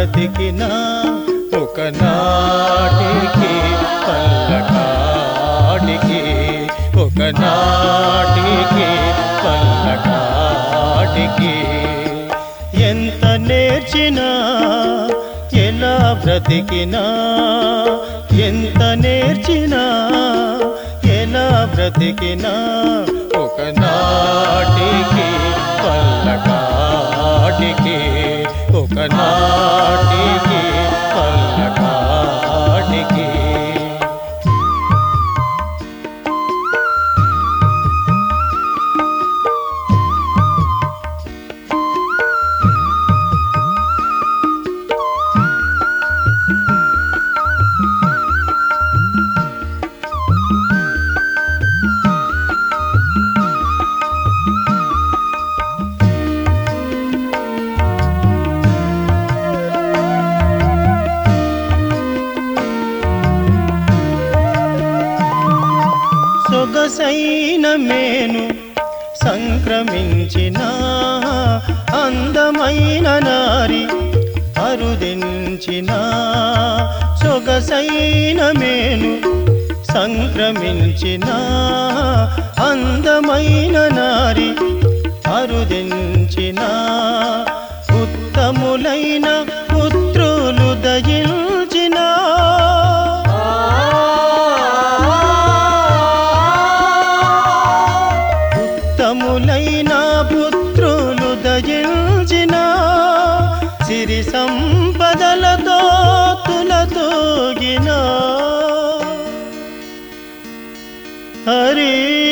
బ్రతికినా ఒకనాటికి పల్లకాటికి ఒకనాటికి పల్లకాటికి ఎంత నేర్చినా ఎలా బ్రతికినా ఎంత నేర్చినా ఎలా బ్రతికినా ఒకనాటికి పల్లకాటికి ఒకనాటికి పల్లకాటికి సొగసైన మేను సంక్రమించిన అందమైన నారి అరుదించిన సొగసైన మేను సంక్రమించిన అందమైన నారి అరుదించిన ఉత్తములైన పుత్రులు దయించిన ఉత్తములైన పుత్రులు దయించిన సిరి సంపదలతో తులతూగిన హరి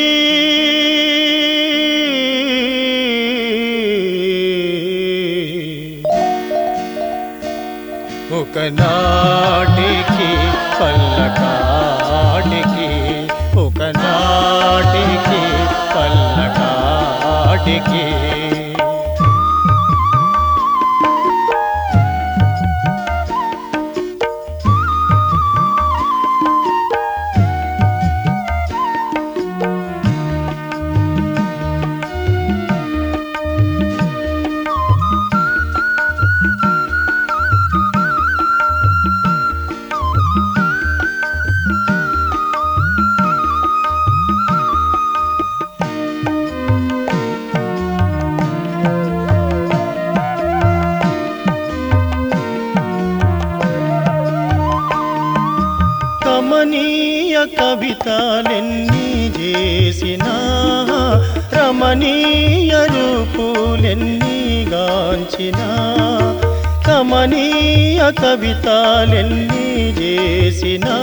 ఒకనాటికి పల్లకాటికి ఒకనాటికి పల్లకాటికి కమనీయ కవితలెన్ని చేసినా రమణీయ రూపులెన్ని గాంచినా కమనీయ కవితలెన్ని చేసినా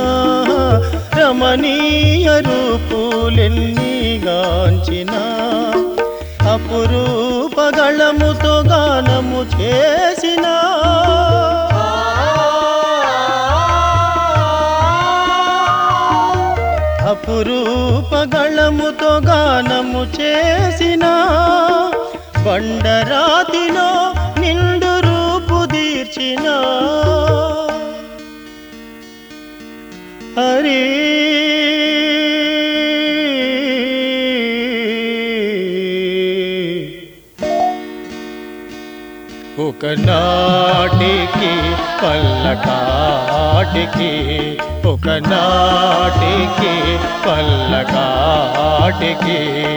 రమణీయ రూపులెన్ని గాంచినా అపురూపగళముతో గానము చేసినా అపురూపగళముతో గానము చేసిన బండరాతిలో నిండు రూపు తీర్చిన హరి ఒకనాటికి పల్లకాటికి ఒకనాటికి పల్లకాటికి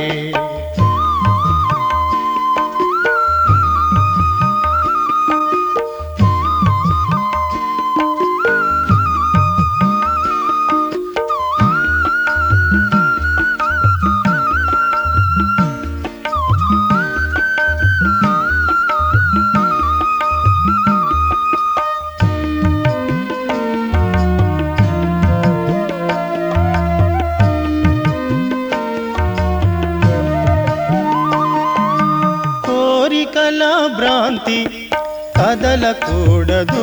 కోరికల భ్రాంతి కదలకూడదు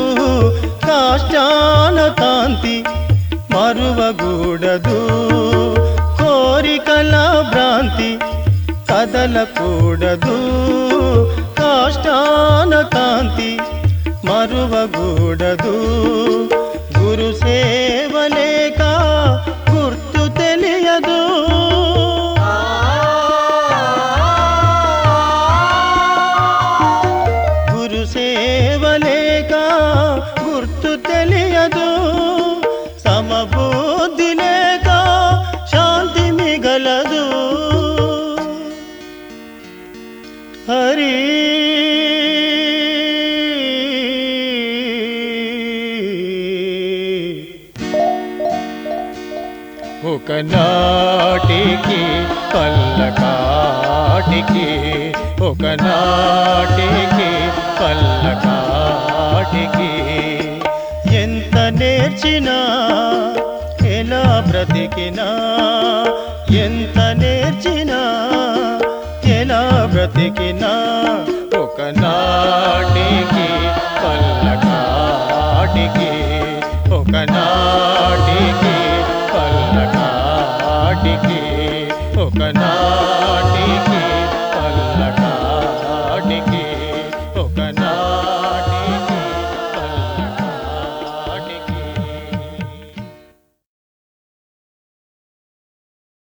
కాష్టాన కాంతి మరువగూడదు కోరికల భ్రాంతి కదలకూడదు కాష్టాన కాంతి మరువగూడదు గురు సేవలేక గుర్తు తెలియదు గురు సేవలేక తెలియదు సమబుద్ధి లేక శాంతి మిగలదు హరి ఒకనాటికి పల్లకాటికి ఒకనాటికి పల్లకాటికి ఎంత నేర్చినా ఎలా బ్రతికినా ఎంత నేర్చినా ఎలా బ్రతికినా ఒకనాటికి పల్లకాటికి ఒకనాటికి పల్లకాటికి ఒకనాటికి